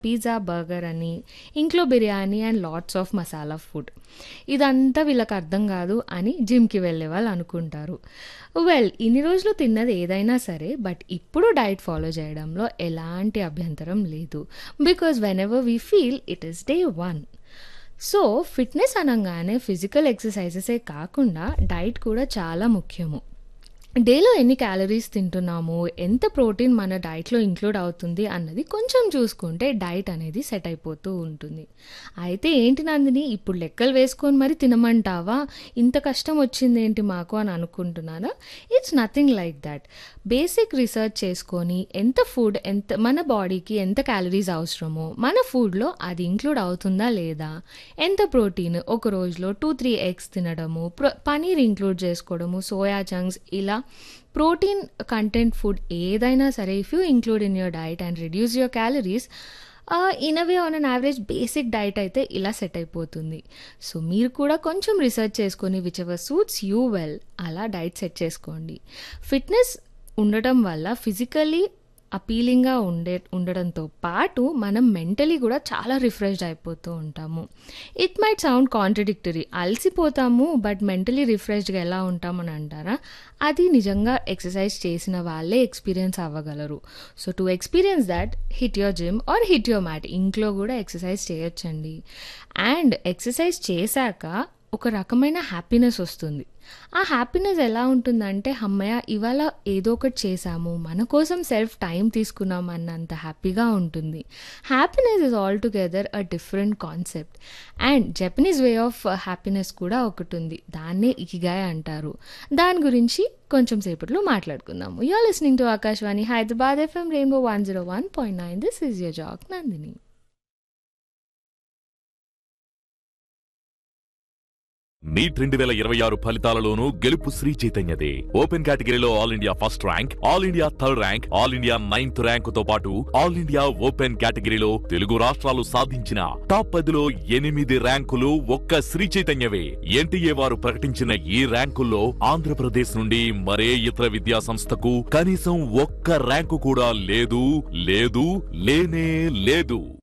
Pizza, burger అని, ఇంట్లో biryani and lots of masala food. ఇదంతా వీళ్ళకర్థం గాదు అని జిమ్‌కి వెళ్ళేవాళ్ళు అనుకుంటారు. వెల్ ఇన్ని రోజులు తిన్నది ఏదైనా సరే బట్ ఇప్పుడు డైట్ ఫాలో చేయడంలో ఎలాంటి అభ్యంతరం లేదు. Because whenever we feel it is day 1. So, fitness అనంగానే ఫిజికల్ ఎక్సర్‌సైజెసే కాకుండా డైట్ కూడా చాలా ముఖ్యము. డేలో ఎన్ని క్యాలరీస్ తింటున్నాము, ఎంత ప్రోటీన్ మన డైట్‌లో ఇంక్లూడ్ అవుతుంది అన్నది కొంచెం చూసుకుంటే డైట్ అనేది సెట్ అయిపోతూ ఉంటుంది. అయితే ఏంటి నందిని ఇప్పుడు లెక్కలు వేసుకొని మరి తినమంటావా? ఇంత కష్టం వచ్చిందేంటి మాకు అని అనుకుంటున్నారా? It's nothing like that. Basic research చేసుకొని ఎంత ఫుడ్ ఎంత మన బాడీకి ఎంత క్యాలరీస్ అవసరమో మన ఫుడ్‌లో అది ఇంక్లూడ్ అవుతుందా లేదా? ఎంత ప్రోటీన్ ఒక రోజులో 2, 3 ఎగ్స్ తినడము, ప్రొ పనీర్ ఇంక్లూడ్ చేసుకోవడము, సోయా చంక్స్ ఇలా ప్రోటీన్ కంటెంట్ ఫుడ్ ఏదైనా సరే if you include in your diet and reduce your calories ah, in a way on an average basic diet అయితే ఇలా సెట్ అయిపోతుంది. సో, మీరు కూడా కొంచెం రిసర్చ్ చేసుకొని whichever suits you well అలా డైట్ సెట్ చేసుకోండి. ఫిట్‌నెస్ ఉండటం వల్ల ఫిజికల్లీ అపీలింగ్‌గా ఉండే ఉండడంతో పాటు మనం మెంటలీ కూడా చాలా రిఫ్రెష్డ్ అయిపోతూ ఉంటాము. ఇట్ మైట్ సౌండ్ కాంట్రడిక్టరీ అలసిపోతాము బట్ మెంటలీ రిఫ్రెష్డ్‌గా ఎలా ఉంటామని అంటారా? అది నిజంగా ఎక్సర్‌సైజ్ చేసిన వాళ్ళే ఎక్స్‌పీరియన్స్ అవ్వగలరు. So, to experience that hit your gym or hit your mat. ఇంట్లో కూడా ఎక్సర్‌సైజ్ చేయొచ్చండి. అండ్ ఎక్సర్‌సైజ్ చేశాక ఒక రకమైన హ్యాపీనెస్ వస్తుంది. ఆ హ్యాపీనెస్ ఎలా ఉంటుందంటే హమ్మయ్య! ఇవాళ ఏదో ఒకటి చేశాము. మన కోసం సెల్ఫ్ టైమ్ తీసుకున్నాం అన్నంత హ్యాపీగా ఉంటుంది. Happiness is altogether a different concept. And Japanese way of happiness కూడా ఒకటుంది. దాన్నే ఇకిగాయ్ అంటారు. దాని గురించి కొంచెం సేపట్లో మాట్లాడుకుందాము. You are listening to Akashvani Hyderabad FM rainbow 101.9 this is your jack Nandini. NEET రెండు వేల ఇరవై ఆరు ఫలితాలలోనూ గెలుపు శ్రీ చైతన్యదే ఓపెన్ కేటగిరీలో all India first rank all India third rank all India ninth rank తో పాటు ఆల్ ఇండియా ఓపెన్ కేటగిరీలో తెలుగు రాష్ట్రాలు సాధించిన టాప్ పదిలో ఎనిమిది ర్యాంకులు ఒక్క శ్రీ చైతన్యవే ఎన్టీఏ వారు ప్రకటించిన ఈ ర్యాంకుల్లో ఆంధ్రప్రదేశ్ నుండి మరే ఇతర విద్యా సంస్థకు కనీసం ఒక్క ర్యాంకు కూడా లేదు లేదు లేనే లేదు